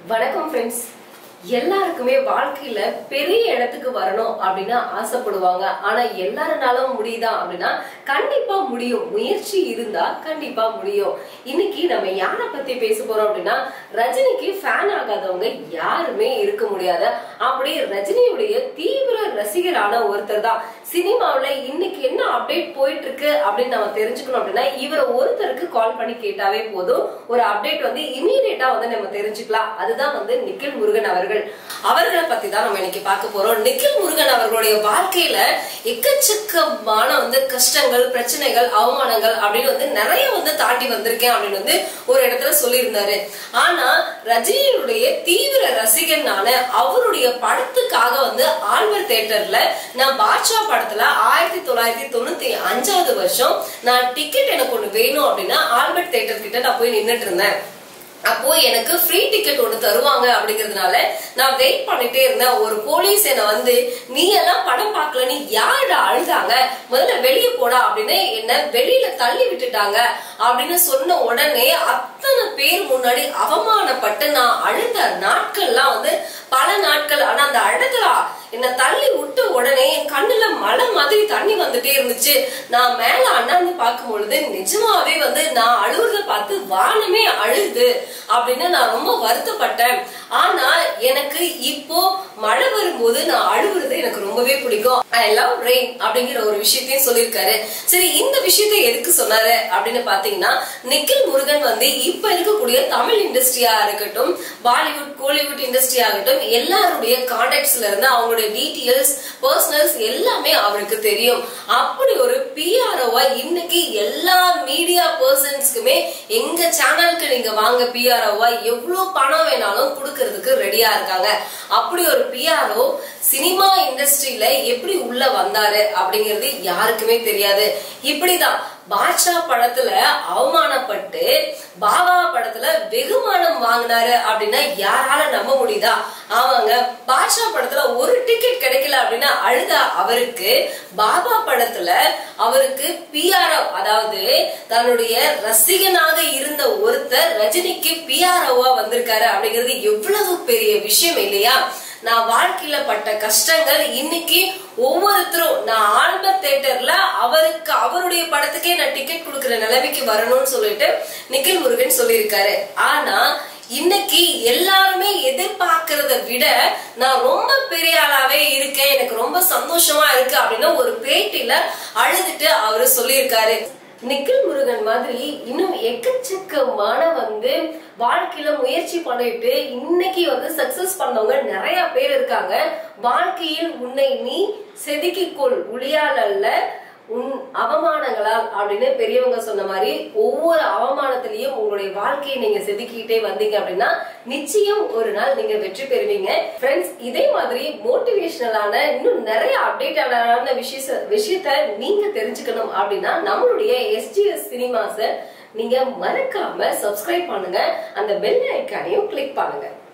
வணக்கம் ஃப்ரெண்ட்ஸ் எல்லாருக்குமே வாழ்க்கையில பெரிய இடத்துக்கு வரணும் அப்படின்னு ஆசைப்படுவாங்க ஆனா எல்லாருனாலும் முடியுதா அப்படின்னா கண்டிப்பா முடியும் முயற்சி இருந்தா கண்டிப்பா முடியும் இன்னைக்கு நம்ம யாரை பத்தி பேச போறோம் அப்படின்னா ரஜினிக்கு ஃபேன் ஆகாதவங்க யாருமே இருக்க முடியாது அப்படி ரஜினியுடைய தீவிர ரசிகரான ஒருத்தர் தான் சினிமாவுல இன்னைக்கு என்ன அப்டேட் போயிட்டு இருக்கு அப்படின்னு நம்ம தெரிஞ்சுக்கணும் அப்படின்னா இவரை ஒருத்தருக்கு கால் பண்ணி கேட்டாவே போதும் ஒரு அப்டேட் வந்து இமீடியட்டா வந்து நம்ம தெரிஞ்சுக்கலாம் அதுதான் வந்து நிக்கில் முருகன் அவர்கள் அவர்களை பத்தி தான் நம்ம இன்னைக்கு பார்க்க போறோம் நிக்கில் முருகன் அவர்களுடைய வாழ்க்கையில எக்கச்சக்கமான வந்து கஷ்டங்கள் பிரச்சனைகள் அவமானங்கள் அப்படின்னு வந்து நிறைய வந்து தாண்டி வந்திருக்கேன் அப்படின்னு வந்து ஒரு இடத்துல சொல்லியிருந்தாரு ஆனா ரஜினியுடைய தீவிர ரசிகனான அவருடைய படத்துக்காக வந்து ஆல்வர் தியேட்டர்ல நான் பாட்ஷா படத்துல ஆயிரத்தி தொள்ளாயிரத்தி தொண்ணூத்தி அஞ்சாவது வருஷம் நான் டிக்கெட் எனக்கு ஒண்ணு வேணும் அப்படின்னா ஆல்பர்ட் தியேட்டர் கிட்ட நான் போய் நின்னுட்டு இருந்தேன் அப்போ எனக்கு ஃப்ரீ டிக்கெட் ஒன்று தருவாங்க அப்படிங்கறதுனால நான் வெயிட் பண்ணிட்டே இருந்தேன் ஒரு போலீஸ் என்ன வந்து நீ எல்லாம் படம் பார்க்கல நீ யாருடா அழுதாங்க முதல்ல வெளியே போடா அப்படின்னு என்ன வெளியில தள்ளி விட்டுட்டாங்க அப்படின்னு சொன்ன உடனே அத்தனை பேர் முன்னாடி அவமானப்பட்டு நான் அழுத நாட்கள்லாம் வந்து பல நாட்கள் ஆனா அந்த அழுதலா என்ன தள்ளி விட்ட உடனே என் கண்ணுல மழை மாதிரி தண்ணி வந்துட்டே இருந்துச்சு நான் மேல அண்ணாந்து பார்க்கும் பொழுது நிஜமாவே வந்து நான் அழுகுறத பார்த்து வானமே அழுது அப்படின்னு நான் ரொம்ப வருத்தப்பட்டேன் ஆனா எனக்கு இப்போ மழை வரும்போது நான் அழுகுறது எனக்கு ரொம்பவே பிடிக்கும் ஐ லவ் ரெயின் அப்படிங்கிற ஒரு விஷயத்தையும் சொல்லியிருக்காரு சரி இந்த விஷயத்தை எதுக்கு சொன்னாரு அப்படின்னு பாத்தீங்கன்னா நிக்கில் முருகன் வந்து இப்ப இருக்கக்கூடிய தமிழ் இண்டஸ்ட்ரியா இருக்கட்டும் பாலிவுட் கோலிவுட் இண்டஸ்ட்ரி ஆகட்டும் எல்லாருடைய கான்டாக்ட்ஸ்ல இருந்து அவங்களுடைய டீட்டெயில்ஸ் பர்சனல்ஸ் எல்லாமே அவருக்கு தெரியும் அப்படி ஒரு பிஆர்ஓவா இன்னைக்கு எல்லா மீடியா பர்சன்ஸ்க்குமே எங்க சேனலுக்கு நீங்க வாங்க பிஆர்ஓவா எவ்வளவு பணம் வேணாலும் கொடுக்கறதுக்கு ரெடியா இருக்காங்க அப்படி ஒரு பிஆர்ஓ சினிமா இண்டஸ்ட்ரியில எப்படி உள்ள வந்தாரு அப்படிங்கிறது யாருக்குமே தெரியாது இப்படிதான் பாட்ஷா படத்துல அவமானப்பட்டு பாபா படத்துல வெகுமானம் வாங்கினாரு அப்படின்னா யாரால நம்ப முடியுதா ஆமாங்க பாட்ஷா படத்துல ஒரு டிக்கெட் கிடைக்கல அப்படின்னா அழுத அவருக்கு பாபா படத்துல அவருக்கு பிஆர்ஓ அதாவது தன்னுடைய ரசிகனாக இருந்த ஒருத்தர் ரஜினிக்கு பிஆர்ஓவா வந்திருக்காரு அப்படிங்கிறது எவ்வளவு பெரிய விஷயம் இல்லையா நான் வாழ்க்கையில பட்ட கஷ்டங்கள் இன்னைக்கு ஒவ்வொருத்தரும் நான் ஆல்பர்ட் தியேட்டர்ல அவருக்கு அவருடைய படத்துக்கே நான் டிக்கெட் கொடுக்கிற நிலைமைக்கு வரணும்னு சொல்லிட்டு நிக்கில் முருகன் சொல்லியிருக்காரு ஆனா இன்னைக்கு எல்லாருமே எதிர்பார்க்கறத விட நான் ரொம்ப பெரிய ஆளாவே இருக்கேன் எனக்கு ரொம்ப சந்தோஷமா இருக்கு அப்படின்னு ஒரு பேட்டியில அழுதுட்டு அவரு சொல்லியிருக்காரு நிக்கில் முருகன் மாதிரி இன்னும் எக்கச்சக்கமான வந்து வாழ்க்கையில முயற்சி பண்ணிட்டு இன்னைக்கு வந்து சக்சஸ் பண்ணவங்க நிறைய பேர் இருக்காங்க வாழ்க்கையில் உன்னை நீ செதுக்கிக்கொள் ஒளியால் அல்ல உன் அவமானங்களால் அப்படின்னு பெரியவங்க சொன்ன மாதிரி ஒவ்வொரு அவமானத்திலையும் உங்களுடைய வாழ்க்கையை நீங்க செதுக்கிட்டே வந்தீங்க அப்படின்னா நிச்சயம் ஒரு நாள் நீங்க வெற்றி பெறுவீங்க ஃப்ரெண்ட்ஸ் இதே மாதிரி மோட்டிவேஷனலான இன்னும் நிறைய அப்டேட்டான விஷய விஷயத்த நீங்க தெரிஞ்சுக்கணும் அப்படின்னா நம்மளுடைய எஸ்டிஎஸ் சினிமாஸ நீங்க மறக்காம சப்ஸ்கிரைப் பண்ணுங்க அந்த பெல் ஐக்கானையும் கிளிக் பண்ணுங்க